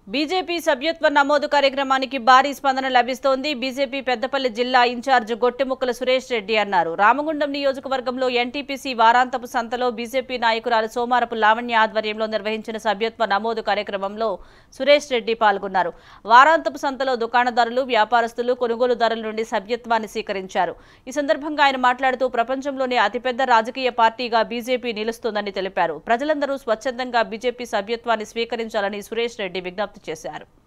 BJP సభ్యత్వ నమోదు కార్యక్రమానికి భారీ స్పందన లభిస్తోంది బీజేపీ పెద్దపల్లి జిల్లా ఇన్ఛార్జ్ గొట్టెముక్కల సురేష్ రెడ్డి అన్నారు రామగుండం నియోజకవర్గంలో ఎన్టీపీసీ వారాంతపు సంతలో బీజేపీ నాయకురాలు సోమారపు లావణ్య ఆధ్వర్యంలో నిర్వహించిన సభ్యత్వ నమోదు కార్యక్రమంలో సురేష్ రెడ్డి పాల్గొన్నారు వారాంతపు సంతలో దుకాణదారులు వ్యాపారస్తులు కొనుగోలుదారుల నుండి సభ్యత్వాన్ని స్వీకరించారు ఈ సందర్భంగా ఆయన మాట్లాడుతూ ప్రపంచంలోనే అతిపెద్ద రాజకీయ పార్టీగా బీజేపీ నిలుస్తోందని తెలిపారు ప్రజలందరూ స్వచ్ఛందంగా బీజేపీ సభ్యత్వాన్ని స్వీకరించాలని సురేష్ రెడ్డి విజ్ఞప్తి చేశారు